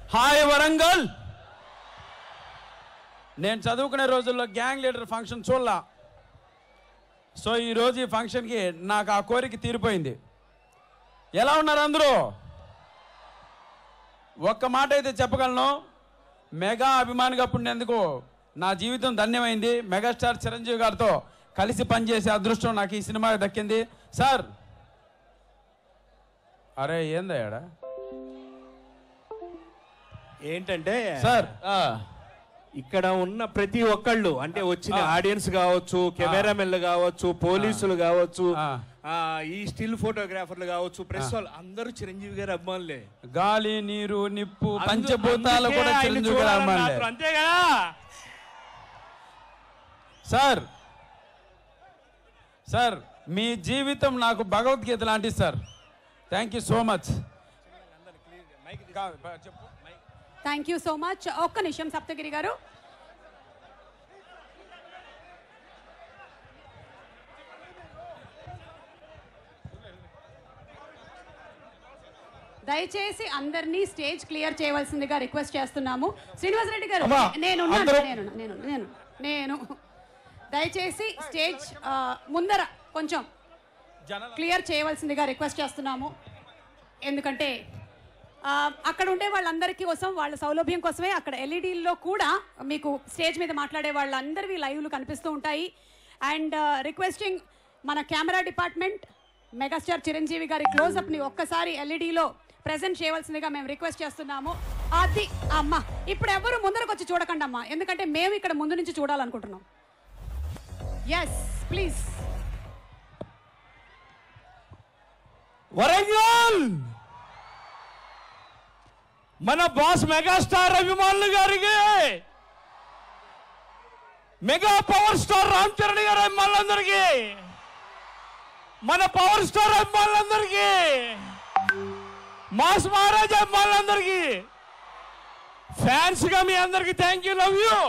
Hi Warangal నేను చదువుకునే రోజుల్లో గ్యాంగ్ లీడర్ ఫంక్షన్ చూడలా సో ఈరోజు ఈ ఫంక్షన్కి నాకు ఆ కోరిక తీరిపోయింది ఎలా ఉన్నారు అందరూ ఒక్క మాట అయితే చెప్పగలను మెగా అభిమానిగా పుట్టినందుకు నా జీవితం ధన్యమైంది మెగాస్టార్ చిరంజీవి గారితో కలిసి పనిచేసే అదృష్టం నాకు ఈ సినిమా దక్కింది సార్ అరే ఏందయ్యాడా ఏంటంటే సార్ ఆ, ఇక్కడ ఉన్న ప్రతి ఒక్కళ్ళు అంటే వచ్చిన ఆడియన్స్ కావచ్చు కెమెరామెన్లు కావచ్చు పోలీసులు కావచ్చు ఆ. ఆ, ఈ స్టిల్ ఫోటోగ్రాఫర్లు కావచ్చు ప్రెస్ వాళ్ళు అందరూ చిరంజీవి గారి అభిమానులే గాలి నీరు నిప్పు అందు- పంచభూతాలు అందుకే కూడా ఆయన్ని చిరంజీవి గారు చూడాలని అమ్మాలే. ఆత్రం. అంతే కదా సార్ సార్ మీ జీవితం నాకు భగవద్గీత లాంటిది sir thank you so much thank you so much ఒక్క నిమిషం సప్తగిరి గారు దయచేసి అందరినీ స్టేజ్ క్లియర్ చేయవలసిందిగా రిక్వెస్ట్ చేస్తున్నాము శ్రీనివాస్ రెడ్డి గారు అమ్మా, నేను అందరూ- నేను నేను నేను నేను దయచేసి స్టేజ్ ఆ, ముందర కొంచెం క్లియర్ చేయవలసిందిగా రిక్వెస్ట్ చేస్తున్నాము ఎందుకంటే ఆ, అక్కడ ఉండే వాళ్ళందరికీ కోసం వాళ్ళ సౌలభ్యం కోసమే అక్కడ ఎల్ఈడీల్లో కూడా మీకు స్టేజ్ మీద మాట్లాడే వాళ్ళందరివి లైవ్లు కనిపిస్తూ ఉంటాయి అండ్ రిక్వెస్టింగ్ మన కెమెరా డిపార్ట్మెంట్ మెగాస్టార్ చిరంజీవి గారి క్లోజప్ని ఒక్కసారి ఎల్ఈడీలో ప్రెజెంట్ చేయవలసిందిగా మేము రిక్వెస్ట్ చేస్తున్నాము అది అమ్మ ఇప్పుడు ఎవరు ముందరకు వచ్చి చూడకండి అమ్మా ఎందుకంటే మేము ఇక్కడ ముందు నుంచి చూడాలనుకుంటున్నాం ఎస్ ప్లీజ్ వరంగల్ మన బాస్ మెగాస్టార్ అభిమానులు గారికి mega power star Ram Charan గారి అభిమానులందరికీ మన పవర్ స్టార్ అభిమానులందరికీ మాస్ మహారాజ్ అభిమానులందరికీ ఫ్యాన్స్ గా మీ అందరికి thank you love you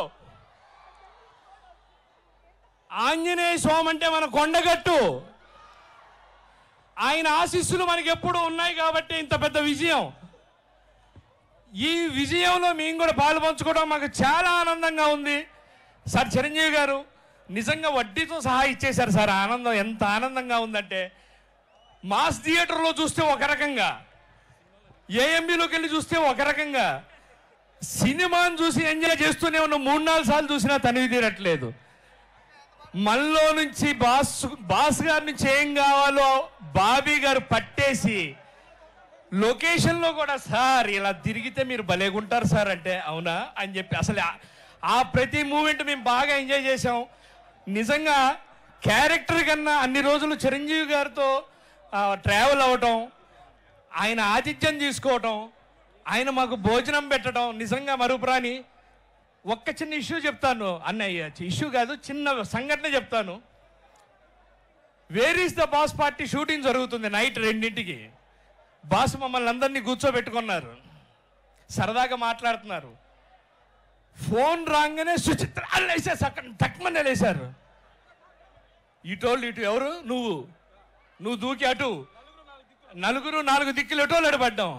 Anjaneya Swami అంటే మన కొండగట్టు ఆయన ఆశీస్సులు మనకి ఎప్పుడు ఉన్నాయి కాబట్టి ఇంత పెద్ద విజయం ఈ విజయంలో మేము కూడా పాలు పంచుకోవడం మాకు చాలా ఆనందంగా ఉంది సార్ చిరంజీవి గారు నిజంగా వడ్డీతో సహా ఇచ్చేశారు సార్ ఆనందం ఎంత ఆనందంగా ఉందంటే మాస్ థియేటర్లో చూస్తే ఒక రకంగా ఏఎంబీలోకి వెళ్ళి చూస్తే ఒక రకంగా సినిమాను చూసి ఎంజాయ్ చేస్తూనే ఉన్న మూడు నాలుగు సార్లు చూసినా తనివి తీరట్లేదు మనలో నుంచి బాస్ బాస్ గారి నుంచి ఏం కావాలో బాబీ గారు పట్టేసి లొకేషన్లో కూడా సార్ ఇలా తిరిగితే మీరు భలేగుంటారు సార్ అంటే అవునా అని చెప్పి అసలు ఆ- ఆ ప్రతి మూమెంట్ మేము బాగా ఎంజాయ్ చేసాం నిజంగా క్యారెక్టర్ కన్నా అన్ని రోజులు చిరంజీవి గారితో ట్రావెల్ అవ్వటం ఆయన ఆతిథ్యం తీసుకోవటం ఆయన మాకు భోజనం పెట్టడం నిజంగా మరుపురాని ఒక్క చిన్న ఇష్యూ చెప్తాను అన్నయ్య ఇష్యూ కాదు చిన్న సంఘటన చెప్తాను where is the boss party shooting జరుగుతుంది నైట్ రెండింటికి బాస్ మమ్మల్ని అందరినీ కూర్చోబెట్టుకున్నారు సరదాగా మాట్లాడుతున్నారు ఫోన్ రాగానే సుచిత్ర వేసేసి అక్కడ తక్కువ లేసారు ఇటోళ్ళు ఇటు ఎవరు నువ్వు నువ్వు దూకి అటు నలుగురు నాలుగు దిక్కులు ఎటోళ్ళు ఎడబడ్డాం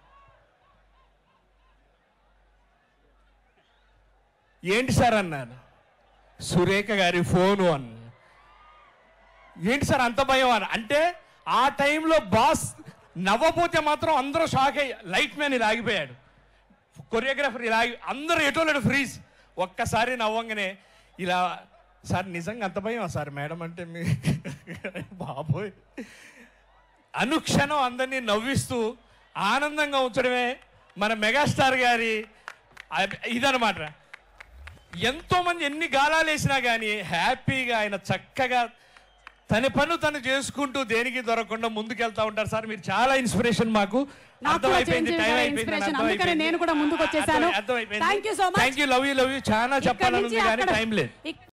ఏంటి సార్ అన్నాను సురేఖ గారి ఫోను అన్న ఏంటి సార్ అంత భయం అని అంటే ఆ టైంలో బాస్ నవ్వపోతే మాత్రం అందరూ షాక్ అయ్యి లైట్ మ్యాన్ ఇలా ఆగిపోయాడు కొరియోగ్రాఫర్ ఇలా ఆగి అందరూ ఎటోలేడు ఫ్రీజ్ ఒక్కసారి నవ్వంగానే ఇలా సార్ నిజంగా అంత భయం సార్ మేడం అంటే మీ బాబోయ్ అనుక్షణం అందరినీ నవ్విస్తూ ఆనందంగా ఉంచడమే మన మెగాస్టార్ గారి అబ్- ఇదనమాట ఎంతో మంది ఎన్ని గాలాలు వేసినా కానీ హ్యాపీగా ఆయన చక్కగా తన పను తను చేసుకుంటూ దేనికి దొరకకుండా ముందుకెళ్తా ఉంటారు సార్ మీరు చాలా ఇన్స్పిరేషన్ మాకు నాకు కూడా చిరంజీవి గారి inspiration. అందుకనే నేను కూడా ముందుకు వచ్చేసాను. Thank you so much. Thank you love you love you చాలా చెప్పాలని ఉంది కానీ టైం లేదు ఇక్-